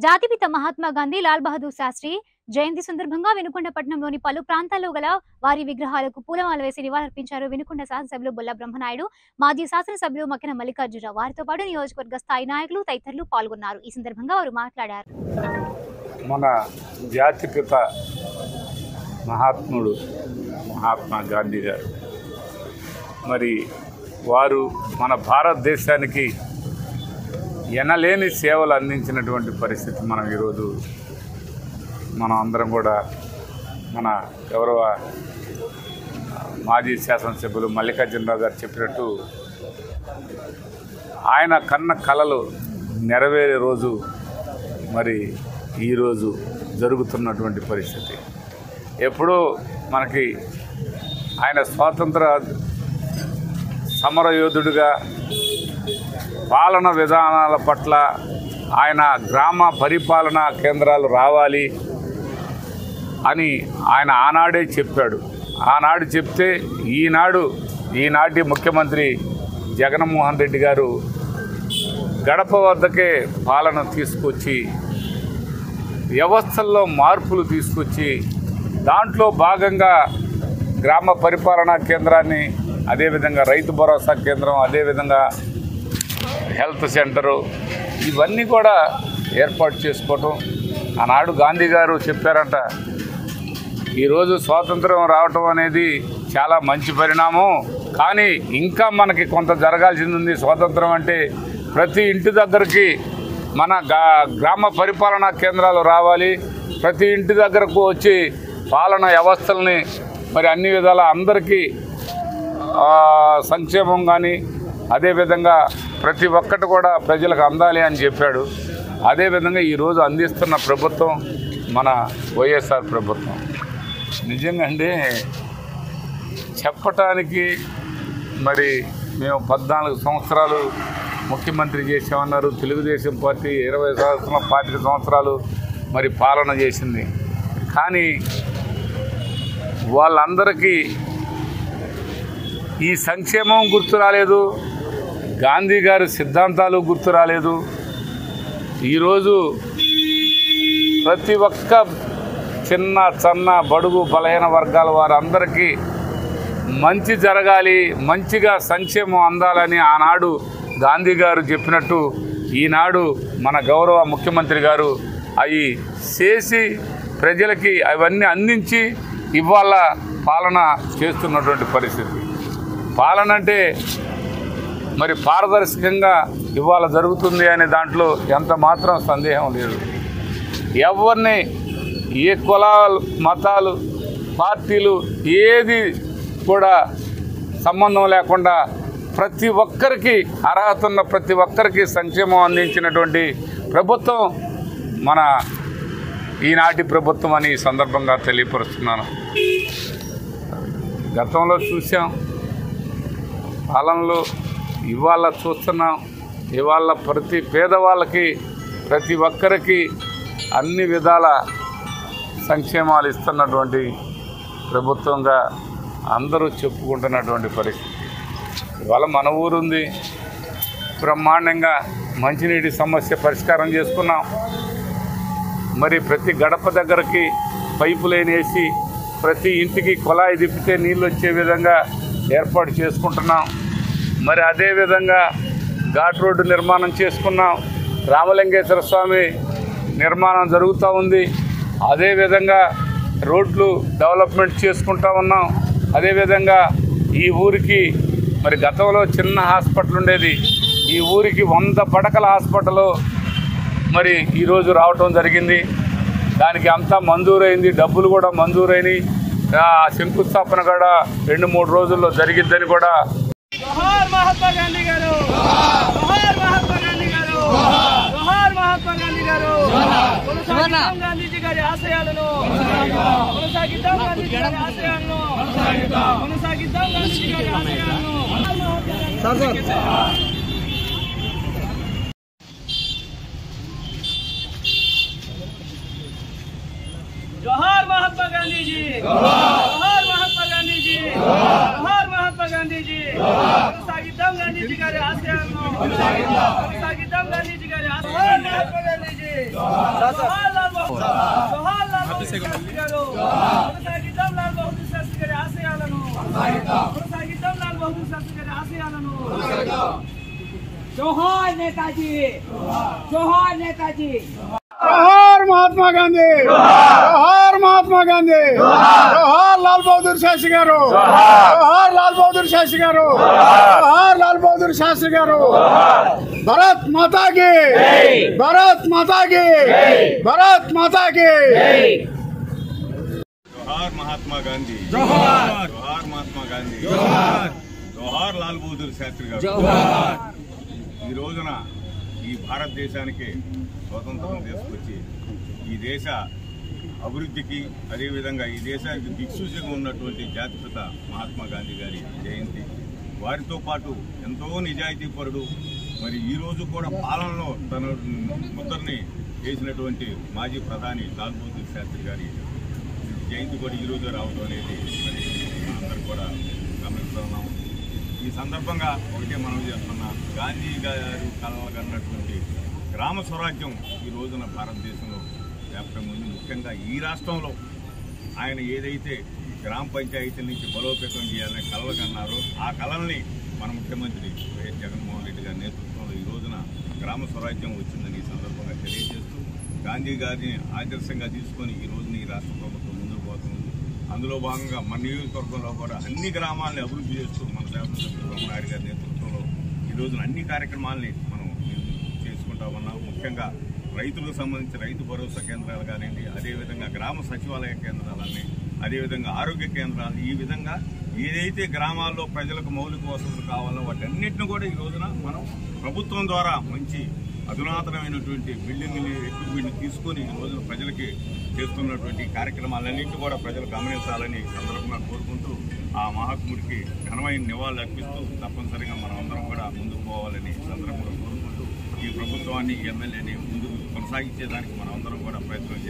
జాతిపిత మహాత్మా గాంధీ లాల్ బహదూర్ శాస్త్రి జయంతి సందర్భంగా వినుకొండ పట్టణంలోని పలు ప్రాంతాల్లో గల వారి విగ్రహాలకు పూలమాల వేసి నివాళులర్పించారు వినుకొండ శాసనసభ్యులు బొల్ల బ్రహ్మనాయుడు మాజీ శాసనసభ్యులు మకిన మల్లికార్జునరావు వారితో పాటు నియోజకవర్గ స్థాయి నాయకులు తదితరులు పాల్గొన్నారు ఈ సందర్భంగా వారు మాట్లాడారు మన జాతిపిత మహాత్ముడు మహాత్మా గాంధీ గారు మరి వారు మన భారతదేశానికి ఎనలేని సేవలు అందించినటువంటి పరిస్థితి మనం ఈరోజు మనం అందరం కూడా మన గౌరవ మాజీ శాసనసభ్యులు మల్లికార్జునరావు గారు చెప్పినట్టు ఆయన కన్న కళలు నెరవేరే రోజు మరి ఈరోజు జరుగుతున్నటువంటి పరిస్థితి ఎప్పుడూ మనకి ఆయన స్వాతంత్ర సమరయోధుడిగా పాలన విధానాల పట్ల ఆయన గ్రామ పరిపాలనా కేంద్రాలు రావాలి అని ఆయన ఆనాడే చెప్పాడు ఆనాడు చెప్తే ఈనాడు ఈనాటి ముఖ్యమంత్రి జగన్మోహన్ రెడ్డి గారు గడప వద్దకే పాలన తీసుకొచ్చి వ్యవస్థల్లో మార్పులు తీసుకొచ్చి దాంట్లో భాగంగా గ్రామ పరిపాలనా కేంద్రాన్ని అదేవిధంగా రైతు భరోసా కేంద్రం అదేవిధంగా హెల్త్ సెంటరు ఇవన్నీ కూడా ఏర్పాటు చేసుకోవటం ఆనాడు గాంధీ గారు చెప్పారంట ఈరోజు స్వాతంత్రం రావటం అనేది చాలా మంచి పరిణామం కానీ ఇంకా మనకి కొంత జరగాల్సింది ఉంది స్వాతంత్రం అంటే ప్రతి ఇంటి దగ్గరికి మన గా గ్రామ పరిపాలనా కేంద్రాలు రావాలి ప్రతి ఇంటి దగ్గరకు వచ్చి పాలన వ్యవస్థల్ని మరి అన్ని విధాల అందరికీ ఆ, సంక్షేమం కానీ అదేవిధంగా ప్రతి ఒక్కటి కూడా ప్రజలకు అందాలి అని చెప్పాడు అదేవిధంగా ఈరోజు అందిస్తున్న ప్రభుత్వం మన వైఎస్ఆర్ ప్రభుత్వం నిజంగా అండి చెప్పటానికి మరి మేము పద్నాలుగు సంవత్సరాలు ముఖ్యమంత్రి చేసామన్నారు తెలుగుదేశం పార్టీ ఇరవై సంవత్సరాల పాతిక సంవత్సరాలు మరి పాలన చేసింది కానీ వాళ్ళందరికీ ఈ సంక్షేమం గుర్తు రాలేదు గాంధీ గారి సిద్ధాంతాలు గుర్తు రాలేదు ఈరోజు ప్రతి ఒక్క చిన్న చన్న బడుగు బలహీన వర్గాల వారందరికీ మంచి జరగాలి మంచిగా సంక్షేమం అందాలని ఆనాడు గాంధీ గారు చెప్పినట్టు ఈనాడు మన గౌరవ ముఖ్యమంత్రి గారు అవి చేసి ప్రజలకి అవన్నీ అందించి ఇవాళ పాలన చేస్తున్నటువంటి పరిస్థితి పాలన అంటే మరి పారదర్శకంగా ఇవాళ జరుగుతుంది అనే దాంట్లో ఎంత మాత్రం సందేహం లేదు ఎవరిని ఏ కులాలు మతాలు పార్టీలు ఏది కూడా సంబంధం లేకుండా ప్రతి ఒక్కరికి అర్హత ఉన్న ప్రతి ఒక్కరికి సంక్షేమం అందించినటువంటి ప్రభుత్వం మన ఈనాటి ప్రభుత్వం అని ఈ సందర్భంగా తెలియపరుస్తున్నాను గతంలో చూసాం పాలనలో ఇవాళ చూస్తున్నాం ఇవాళ ప్రతి పేదవాళ్ళకి ప్రతి ఒక్కరికి అన్ని విధాల సంక్షేమాలు ఇస్తున్నటువంటి ప్రభుత్వంగా అందరూ చెప్పుకుంటున్నటువంటి పరిస్థితి ఇవాళ మన ఊరుంది బ్రహ్మాండంగా మంచినీటి సమస్య పరిష్కారం చేసుకున్నాం మరి ప్రతి గడప దగ్గరకి పైపు లైన్ వేసి ప్రతి ఇంటికి కుళాయి తిప్పితే నీళ్ళు వచ్చే విధంగా ఏర్పాటు చేసుకుంటున్నాం మరి అదేవిధంగా ఘాట్ రోడ్డు నిర్మాణం చేసుకున్నాం రామలింగేశ్వర స్వామి నిర్మాణం జరుగుతూ ఉంది అదేవిధంగా రోడ్లు డెవలప్మెంట్ చేసుకుంటా ఉన్నాం అదేవిధంగా ఈ ఊరికి మరి గతంలో చిన్న హాస్పిటల్ ఉండేది ఈ ఊరికి వంద పడకల హాస్పిటల్ మరి ఈరోజు రావటం జరిగింది దానికి అంతా మంజూరైంది డబ్బులు కూడా మంజూరైనవి ఆ శంకుస్థాపన కూడా రెండు మూడు రోజుల్లో జరిగిద్దని కూడా జోహార్ మహాత్మా గాంధీ గారు జోహార్ మహాత్మా గాంధీ గారు జోహార్ మహాత్మా గాంధీ గారు కొనసాగిద్దాం గాంధీజీ గారి ఆశయాలను కొనసాగిద్దాం గాంధీజీ గారి ఆశయాలను కొనసాగిద్దాం గాంధీజీ గారి ఆశయాలను జోహార్ మహాత్మా గాంధీజీ జోహార్ మహాత్మా గాంధీజీ జోహార్ మహాత్మా గాంధీజీ కొనసాగిద్దాం గాంధీజీ గారి ఆశయాలను కొనసాగిద్దాం గాంధీజీ గారి ఆశయాలను జోహార్ లాల్ బహదూర్ జోహార్ లాల్ బహదూర్ శాస్త్రి గారు కొనసాగిద్దాం లాల్ బహదూర్ శాస్త్రి గారి ఆశయాలను కొనసాగిద్దాం లాల్ బహదూర్ శాస్త్రి గారి ఆశయాలను जोहार नेताजी जोहार नेताजी जोहार महात्मा गांधी जोहार महात्मा गांधी जोहार लाल बहादुर शास्त्री గారు जोहार लाल बहादुर शास्त्री గారు जोहार लाल बहादुर शास्त्री గారు भारत माता की भारत माता की भारत माता की జోహార్ మహాత్మా గాంధీ జోహార్ జోహార్ మహాత్మా గాంధీ జోహార్ జోహార్ లాల్ బహదూర్ శాస్త్రి గారు ఈ రోజున ఈ భారతదేశానికి స్వతంత్రం తీసుకొచ్చి ఈ దేశ అభివృద్ధికి అదేవిధంగా ఈ దేశానికి దిక్సూచిగా ఉన్నటువంటి జాతిపిత మహాత్మా గాంధీ గారి జయంతి వారితో పాటు ఎంతో నిజాయితీపరుడు మరి ఈ రోజు కూడా పాలనలో తన ముద్రని వేసినటువంటి మాజీ ప్రధాని లాల్ బహదూర్ శాస్త్రి గారి జయంతి కూడా ఈ రోజు రావడం అనేది మరి మనందరం కూడా గమనిస్తున్నాం ఈ సందర్భంగా ఒకటే మనం చేస్తున్నాం గాంధీ గారు కలగన్నటువంటి గ్రామ స్వరాజ్యం ఈ రోజున భారతదేశంలో వ్యాప్తంగా ఉంది ముఖ్యంగా ఈ రాష్ట్రంలో ఆయన ఏదైతే గ్రామ పంచాయతీల నుంచి బలోపేతం చేయాలని కలలు కన్నారో ఆ కళల్ని మన ముఖ్యమంత్రి వైఎస్ జగన్మోహన్ రెడ్డి గారి నేతృత్వంలో ఈ రోజున గ్రామ స్వరాజ్యం వచ్చిందని ఈ సందర్భంగా తెలియజేస్తూ గాంధీ గారిని ఆదర్శంగా తీసుకొని ఈ రోజున ఈ రాష్ట్ర ప్రభుత్వం ముందుకు పోతుంది అందులో భాగంగా మన నియోజకవర్గంలో కూడా అన్ని గ్రామాలని అభివృద్ధి చేస్తూ మన శాసనసభ్యులు బ్రహ్మనాయుడు గారి నేతృత్వంలో ఈ రోజున అన్ని కార్యక్రమాలని మనం చేసుకుంటా ఉన్నాం ముఖ్యంగా రైతులకు సంబంధించి రైతు భరోసా కేంద్రాలు కానివ్వండి అదేవిధంగా గ్రామ సచివాలయ కేంద్రాలని అదేవిధంగా ఆరోగ్య కేంద్రాలు ఈ విధంగా ఏదైతే గ్రామాల్లో ప్రజలకు మౌలిక వసతులు కావాలో వాటన్నిటిని కూడా ఈ రోజున మనం ప్రభుత్వం ద్వారా మంచి అధునాతనమైనటువంటి బిల్డింగ్ ఎక్విప్మెంట్ తీసుకొని ఈ రోజున ప్రజలకి చేస్తున్నటువంటి కార్యక్రమాలన్నింటి కూడా ప్రజలు గమనించాలని ఈ సందర్భంగా కోరుకుంటూ ఆ మహాత్ముడికి ఘనమైన నివాళులు అర్పిస్తూ తప్పనిసరిగా మనం అందరం కూడా ముందుకు పోవాలని ఈ సందర్భంగా కోరుకుంటూ ఈ ప్రభుత్వాన్ని ఈ ఎమ్మెల్యేని ముందుకు కొనసాగించేదానికి మనం అందరం కూడా ప్రయత్నం చేయాలి